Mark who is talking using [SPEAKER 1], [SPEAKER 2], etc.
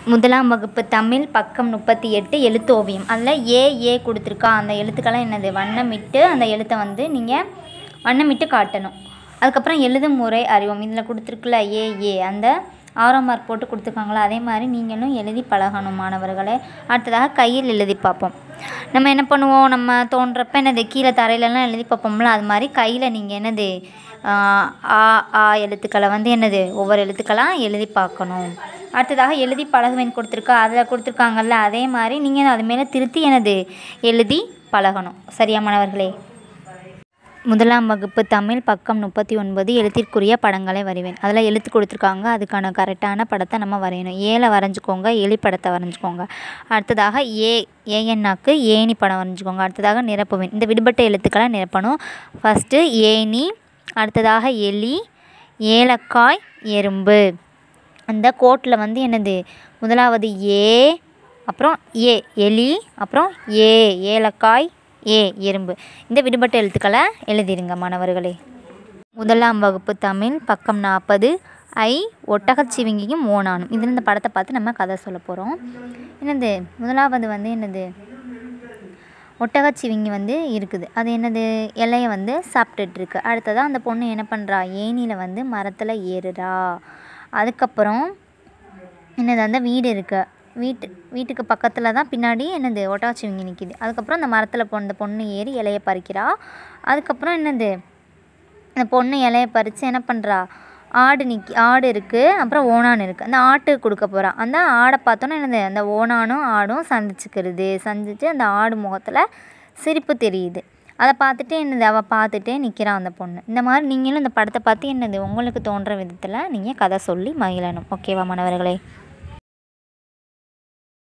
[SPEAKER 1] முதலாம் வகுப்பு தமிழ் பக்கம் முப்பத்தி எட்டு எழுத்து ஓவியம் அதில் ஏ ஏ கொடுத்துருக்கா அந்த எழுத்துக்கெல்லாம் என்னது வண்ணமிட்டு அந்த எழுத்தை வந்து நீங்கள் வண்ணமிட்டு காட்டணும் அதுக்கப்புறம் எழுதும் முறை அறிவோம் இதில் கொடுத்துருக்குல ஏ ஏ அந்த ஆறாம் மார்க் போட்டு கொடுத்துருக்காங்களா அதே மாதிரி நீங்களும் எழுதி பழகணும் மாணவர்களே அடுத்ததாக கையில் எழுதி பார்ப்போம் நம்ம என்ன பண்ணுவோம் நம்ம தோன்றப்ப என்னது கீழே தரையிலலாம் எழுதி பார்ப்போம்ல அது மாதிரி கையில் நீங்கள் என்னது ஆஹ் ஆ ஆ எழுத்துக்களை வந்து என்னது ஒவ்வொரு எழுத்துக்களாக எழுதி பார்க்கணும் அடுத்ததாக எழுதி பழகுவேன் கொடுத்துருக்கா அதில் கொடுத்துருக்காங்கல்ல அதே மாதிரி நீங்கள் அது மேலே திருத்தி எனது எழுதி பழகணும் சரியா மாணவர்களே முதலாம் வகுப்பு தமிழ் பக்கம் முப்பத்தி ஒன்பது எழுத்திற்குரிய படங்களை வரைவேன் அதில் எழுத்து கொடுத்துருக்காங்க அதுக்கான கரெக்டான படத்தை நம்ம வரையணும் ஏல வரைஞ்சிக்கோங்க எலி படத்தை வரைஞ்சிக்கோங்க அடுத்ததாக ஏ ஏஎன்னாக்கு ஏணி படம் வரைஞ்சிக்கோங்க அடுத்ததாக நிரப்புவேன் இந்த விடுபட்ட எழுத்துக்களை நிரப்பணும் ஃபஸ்ட்டு ஏணி அடுத்ததாக எலி ஏலக்காய் எறும்பு அந்த கோட்டில் வந்து என்னது முதலாவது ஏ அப்புறம் ஏ எலி அப்புறம் ஏ ஏலக்காய் ஏ எறும்பு இந்த விடுபட்ட எழுத்துக்களை எழுதிடுங்க மாணவர்களே முதலாம் வகுப்பு தமிழ் பக்கம் நாற்பது ஐ ஒட்டகச்சிவிங்கியும் ஓனானும் இதில் இந்த படத்தை பார்த்து நம்ம கதை சொல்ல போகிறோம் என்னது முதலாவது வந்து என்னது ஒட்டகச்சிவிங்கி வந்து இருக்குது அது என்னது இலைய வந்து சாப்பிட்டுட்டு இருக்கு அடுத்ததாக அந்த பொண்ணு என்ன பண்ணுறா ஏணியில் வந்து மரத்தில் ஏறுறா அதுக்கப்புறம் என்னது அந்த வீடு இருக்கு வீட்டு வீட்டுக்கு பக்கத்தில் தான் பின்னாடி என்னது ஒட்டகச்சிவிங்கி நிற்கிது அதுக்கப்புறம் அந்த மரத்தில் பொண்ணு பொண்ணு ஏறி இலைய பறிக்கிறா அதுக்கப்புறம் என்னது அந்த பொண்ணு இலைய பறித்து என்ன பண்ணுறா ஆடு நிக்கி ஆடு இருக்குது அப்புறம் ஓணான் இருக்குது அந்த ஆட்டுக்கு கொடுக்க போகிறா அந்த ஆடை பார்த்தோன்னா என்னது அந்த ஓணானும் ஆடும் சந்திச்சுக்கிறது சந்திச்சு அந்த ஆடு முகத்தில் சிரிப்பு தெரியுது அதை பார்த்துட்டு என்னது அவள் பார்த்துட்டே நிற்கிறான் அந்த பொண்ணு இந்த மாதிரி நீங்களும் இந்த படத்தை பார்த்து என்னது உங்களுக்கு தோன்ற விதத்தில் நீங்கள் கதை சொல்லி மகிழணும் ஓகேவா மாணவர்களே